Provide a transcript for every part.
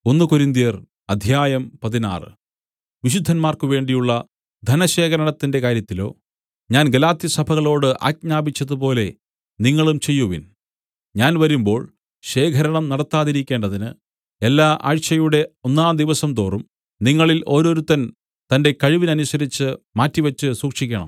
ഒന്ന് കൊരിന്ത്യർ അധ്യായം പതിനാറ് വിശുദ്ധന്മാർക്കു വേണ്ടിയുള്ള ധനശേഖരണത്തിന്റെ കാര്യത്തിലോ ഞാൻ ഗലാത്യസഭകളോട് ആജ്ഞാപിച്ചതുപോലെ നിങ്ങളും ചെയ്യുവിൻ ഞാൻ വരുമ്പോൾ ശേഖരണം നടത്താതിരിക്കേണ്ടതിന് എല്ലാ ആഴ്ചയുടെ ഒന്നാം ദിവസം തോറും നിങ്ങളിൽ ഓരോരുത്തൻ തന്റെ കഴിവിനനുസരിച്ച് മാറ്റിവെച്ച് സൂക്ഷിക്കണം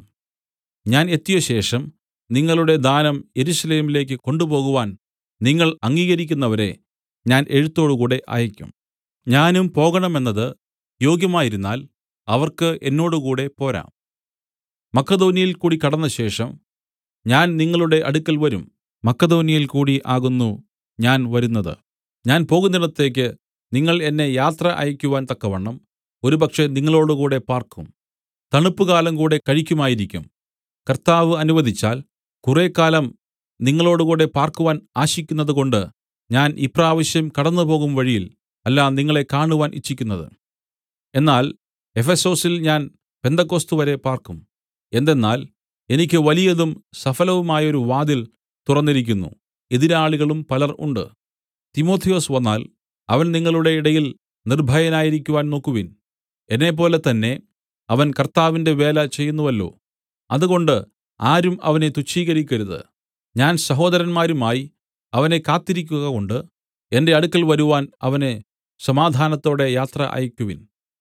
ഞാൻ എത്തിയശേഷം നിങ്ങളുടെ ദാനം യെരൂശലേമിലേക്ക് കൊണ്ടുപോകുവാൻ നിങ്ങൾ അംഗീകരിക്കുന്നവരെ ഞാൻ എഴുത്തോടുകൂടെ അയയ്ക്കും ഞാനും പോകണമെന്നത് യോഗ്യമായിരുന്നാൽ അവർക്ക് എന്നോടുകൂടെ പോരാം മക്കെദോന്യയിൽ കൂടി കടന്നശേഷം ഞാൻ നിങ്ങളുടെ അടുക്കൽ വരും മക്കെദോന്യയിൽ കൂടി ആകുന്നു ഞാൻ വരുന്നത് ഞാൻ പോകുന്നിടത്തേക്ക് നിങ്ങൾ എന്നെ യാത്ര അയക്കുവാൻ തക്കവണ്ണം ഒരുപക്ഷേ നിങ്ങളോടുകൂടെ പാർക്കും തണുപ്പുകാലം കൂടെ കഴിക്കുമായിരിക്കും കർത്താവ് അനുവദിച്ചാൽ കുറേക്കാലം നിങ്ങളോടുകൂടെ പാർക്കുവാൻ ആശിക്കുന്നതുകൊണ്ട് ഞാൻ ഇപ്രാവശ്യം കടന്നുപോകും വഴിയിൽ അല്ല നിങ്ങളെ കാണുവാൻ ഇച്ഛിക്കുന്നത് എന്നാൽ എഫെസൊസിൽ ഞാൻ പെന്തക്കൊസ്ത് വരെ പാർക്കും എന്തെന്നാൽ എനിക്ക് വലിയതും സഫലവുമായൊരു വാതിൽ തുറന്നിരിക്കുന്നു എതിരാളികളും പലർ ഉണ്ട് തിമൊഥെയൊസ് വന്നാൽ അവൻ നിങ്ങളുടെ ഇടയിൽ നിർഭയനായിരിക്കുവാൻ നോക്കുവിൻ എന്നെപ്പോലെ തന്നെ അവൻ കർത്താവിന്റെ വേല ചെയ്യുന്നുവല്ലോ അതുകൊണ്ട് ആരും അവനെ തുച്ഛീകരിക്കരുത് ഞാൻ സഹോദരന്മാരുമായി അവനെ കാത്തിരിക്കുകകൊണ്ട് എന്റെ അടുക്കൽ വരുവാൻ അവനെ സമാധാനത്തോടെ യാത്ര അയക്കുവിൻ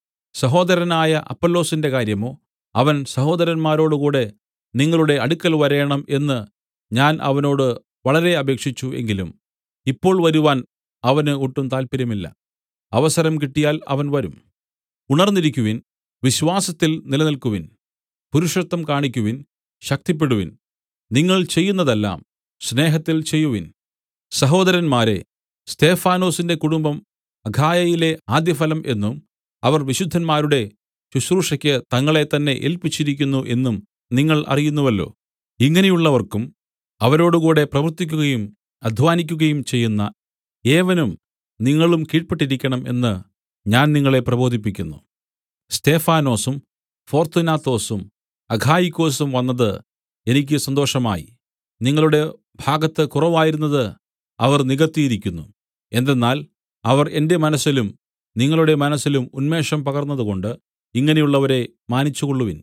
സഹോദരനായ അപ്പൊല്ലോസിന്റെ കാര്യമോ അവൻ സഹോദരന്മാരോടുകൂടെ നിങ്ങളുടെ അടുക്കൽ വരേണം എന്ന് ഞാൻ അവനോട് വളരെ അപേക്ഷിച്ചു എങ്കിലും ഇപ്പോൾ വരുവാൻ അവന് ഒട്ടും താല്പര്യമില്ല അവസരം കിട്ടിയാൽ അവൻ വരും ഉണർന്നിരിക്കുവിൻ വിശ്വാസത്തിൽ നിലനിൽക്കുവിൻ പുരുഷത്വം കാണിക്കുവിൻ ശക്തിപ്പെടുവിൻ നിങ്ങൾ ചെയ്യുന്നതെല്ലാം സ്നേഹത്തിൽ ചെയ്യുവിൻ സഹോദരന്മാരെ സ്തെഫാനൊസിന്റെ കുടുംബം അഖായയിലെ ആദ്യഫലം എന്നും അവർ വിശുദ്ധന്മാരുടെ ശുശ്രൂഷയ്ക്ക് തങ്ങളെ തന്നെ ഏല്പിച്ചിരിക്കുന്നു എന്നും നിങ്ങൾ അറിയുന്നുവല്ലോ ഇങ്ങനെയുള്ളവർക്കും അവരോടുകൂടെ പ്രവർത്തിക്കുകയും അദ്ധ്വാനിക്കുകയും ചെയ്യുന്ന ഏവനും നിങ്ങളും കീഴ്പെട്ടിരിക്കണം എന്ന് ഞാൻ നിങ്ങളെ പ്രബോധിപ്പിക്കുന്നു സ്തെഫാനൊസും ഫോർത്തുനാത്തൊസും അഖായിക്കൊസും വന്നത് എനിക്ക് സന്തോഷമായി നിങ്ങളുടെ ഭാഗത്ത് കുറവായിരുന്നത് അവർ നികത്തിയിരിക്കുന്നു എന്തെന്നാൽ അവർ എന്റെ മനസ്സിലും നിങ്ങളുടെ മനസ്സിലും ഉന്മേഷം പകർന്നതുകൊണ്ട് ഇങ്ങനെയുള്ളവരെ മാനിച്ചുകൊള്ളുവിൻ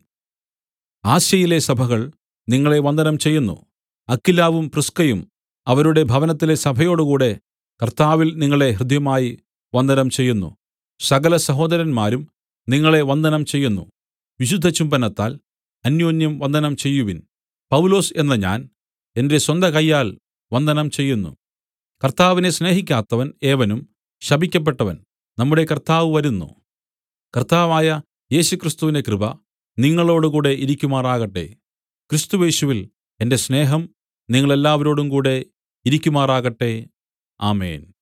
ആസ്യയിലെ സഭകൾ നിങ്ങളെ വന്ദനം ചെയ്യുന്നു അക്കിലാവും പ്രിസ്കയും അവരുടെ ഭവനത്തിലെ സഭയോടുകൂടെ കർത്താവിൽ നിങ്ങളെ ഹൃദ്യമായി വന്ദനം ചെയ്യുന്നു സകല സഹോദരന്മാരും നിങ്ങളെ വന്ദനം ചെയ്യുന്നു വിശുദ്ധ ചുംബനത്താൽ അന്യോന്യം വന്ദനം ചെയ്യുവിൻ പൗലോസ് എന്ന ഞാൻ എന്റെ സ്വന്ത കയ്യാൽ വന്ദനം ചെയ്യുന്നു കർത്താവിനെ സ്നേഹിക്കാത്തവൻ ഏവനും ശപിക്കപ്പെട്ടവൻ നമ്മുടെ കർത്താവ് വരുന്നു കർത്താവായ യേശുക്രിസ്തുവിന്റെ കൃപ നിങ്ങളോടുകൂടെ ഇരിക്കുമാറാകട്ടെ ക്രിസ്തുവേശുവിൽ എന്റെ സ്നേഹം നിങ്ങളെല്ലാവരോടും കൂടെ ഇരിക്കുമാറാകട്ടെ ആമേൻ